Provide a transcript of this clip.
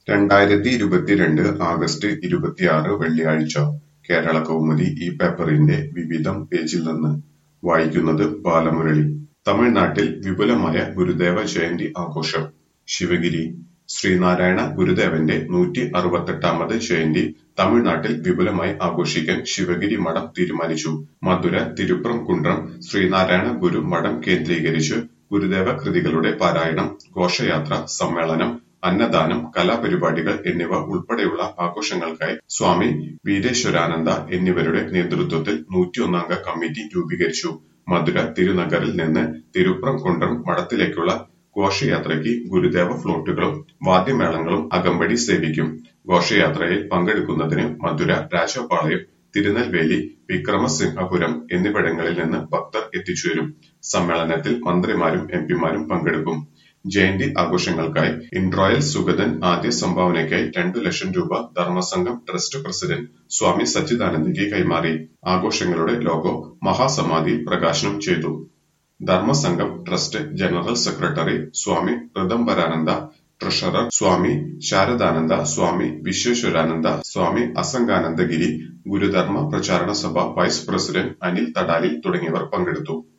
രണ്ടായിരത്തി ഇരുപത്തിരണ്ട് ആഗസ്റ്റ് ഇരുപത്തിയാറ് വെള്ളിയാഴ്ച കേരളകൗമുദി ഈ പേപ്പറിന്റെ വിവിധം പേജിൽ നിന്ന് വായിക്കുന്നത് ബാലമുരളി തമിഴ്നാട്ടിൽ വിപുലമായ ഗുരുദേവ ജയന്തി ആഘോഷം ശിവഗിരി ശ്രീനാരായണ ഗുരുദേവന്റെ നൂറ്റി അറുപത്തെട്ടാമത് ജയന്തി തമിഴ്നാട്ടിൽ വിപുലമായി ആഘോഷിക്കാൻ ശിവഗിരി മഠം തീരുമാനിച്ചു മധുര തിരുപ്രം കുണ്ട്രം ശ്രീനാരായണ ഗുരു മഠം കേന്ദ്രീകരിച്ച് ഗുരുദേവ കൃതികളുടെ പാരായണം ഘോഷയാത്ര സമ്മേളനം അന്നദാനം കലാപരിപാടികൾ എന്നിവ ഉൾപ്പെടെയുള്ള ആഘോഷങ്ങൾക്കായി സ്വാമി വീരേശ്വരാനന്ദ എന്നിവരുടെ നേതൃത്വത്തിൽ നൂറ്റിയൊന്നംഗ കമ്മിറ്റി രൂപീകരിച്ചു മധുര തിരുനഗറിൽ നിന്ന് തിരുപ്രം കുണ്ട്രം മഠത്തിലേക്കുള്ള ഘോഷയാത്രയ്ക്ക് ഗുരുദേവ ഫ്ലോട്ടുകളും വാദ്യമേളങ്ങളും അകമ്പടി സേവിക്കും ഘോഷയാത്രയിൽ പങ്കെടുക്കുന്നതിന് മധുര രാജപാളയം തിരുനെൽവേലി വിക്രമസിംഹപുരം എന്നിവിടങ്ങളിൽ നിന്ന് ഭക്തർ എത്തിച്ചേരും സമ്മേളനത്തിൽ മന്ത്രിമാരും എംപിമാരും പങ്കെടുക്കും ജയന്തി ആഘോഷങ്ങൾക്കായി ഇൻട്രോയൽ സുഗതൻ ആദ്യ സംഭാവനയ്ക്കായി രണ്ടു ലക്ഷം രൂപ ധർമ്മസംഘം ട്രസ്റ്റ് പ്രസിഡന്റ് സ്വാമി സച്ചിദാനന്ദയ്ക്ക് കൈമാറി ആഘോഷങ്ങളുടെ ലോഗോ മഹാസമാധിയിൽ പ്രകാശനം ചെയ്തു Dharmasangham trust general secretary Swami Ritambharananda treasurer Swami Saradananda Swami Vishweshwarananda Swami Asanganandagiri Gurudharma Pracharana Sabha vice president Anil തടാലിൽ തുടങ്ങിയവർ പങ്കെടുത്തു